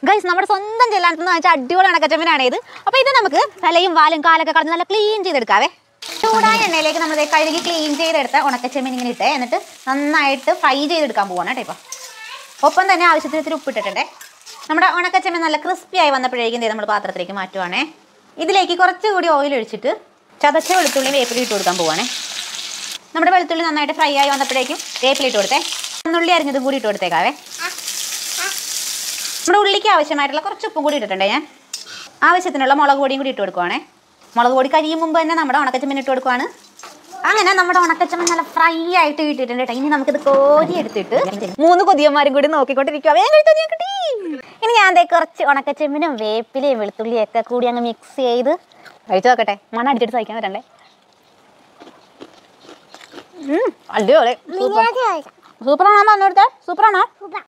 guys നമ്മുടെ സ്വന്തം ചെല്ലാനത്ത് വെച്ചാൽ അടിപൊളി ഉണക്കച്ചമ്മനാണ് ഇത് അപ്പോൾ ഇത് നമുക്ക് തലയും വാലും കാലൊക്കെ കളഞ്ഞ് നല്ല ക്ലീൻ ചെയ്തെടുക്കാവേ ചൂടായ എണ്ണയിലേക്ക് നമ്മൾ ദേ കഴുകി ക്ലീൻ ചെയ്തെടുത്ത ഉണക്കച്ചെമ്മീൻ ഇങ്ങനെ ഇട്ട് എന്നിട്ട് നന്നായിട്ട് ഫ്രൈ ചെയ്തെടുക്കാൻ പോവാണ് കേട്ടോ ഇപ്പോൾ ഒപ്പം തന്നെ ആവശ്യത്തിന് ഇത്തിരി ഉപ്പിട്ടിട്ടുണ്ടേ നമ്മുടെ ഉണക്കച്ചെമ്മീൻ നല്ല ക്രിസ്പി ആയി വന്നപ്പോഴേക്കും ദേ നമ്മൾ പാത്രത്തിലേക്ക് മാറ്റുവാണേ ഇതിലേക്ക് കുറച്ചുകൂടി ഓയിൽ ഒഴിച്ചിട്ട് ചതച്ച വെളുത്തുള്ളി വേപ്പില ഇട്ട് കൊടുക്കാൻ പോവാണേ നമ്മുടെ വെളുത്തുള്ളി നന്നായിട്ട് ഫ്രൈ ആയി വന്നപ്പോഴേക്കും വേപ്പില ഇട്ട് കൊടുത്തേ ഉള്ളി അരിഞ്ഞതും കൂടി ഇട്ട് കൊടുത്തേക്കാവേ നമ്മുടെ ഉള്ളിക്ക് ആവശ്യമായിട്ടുള്ള കുറച്ച് ഉപ്പും കൂടി ഇട്ടിട്ടുണ്ടേ ഞാൻ ആവശ്യത്തിനുള്ള മുളക് പൊടിയും കൂടി ഇട്ട് കൊടുക്കുവാണേ മുളക് പൊടി കഴിയും മുമ്പ് തന്നെ നമ്മുടെ ഉണക്കച്ചമ്മീൻ ഇട്ട് കൊടുക്കുവാണ് അങ്ങനെ നമ്മുടെ ഉണക്കച്ചമ്മൻ നല്ല ഫ്രൈ ആയിട്ട് കിട്ടിയിട്ടുണ്ട് കേട്ടോ ഇനി നമുക്കിത് കോരി എടുത്തിട്ട് മൂന്ന് കൊതിയന്മാരും കൂടി നോക്കിക്കൊണ്ടിരിക്കുക വേഗം എടുത്തോ ഞാൻ കിട്ടി ഇനി ഞാൻ ദേ കുറച്ച് ഉണക്കച്ചെമ്മിനും വേപ്പിലയും വെളുത്തുള്ളിയും ഒക്കെ കൂടി അങ്ങ് മിക്സ് ചെയ്ത് കഴിച്ചു നോക്കട്ടെ മണം അടിച്ചിട്ട് സഹിക്കാൻ പറ്റണ്ടേ ഉം, അടിപൊളി സൂപ്പർ സൂപ്പറാണോ പറഞ്ഞെടുത്തേ സൂപ്പറാണോ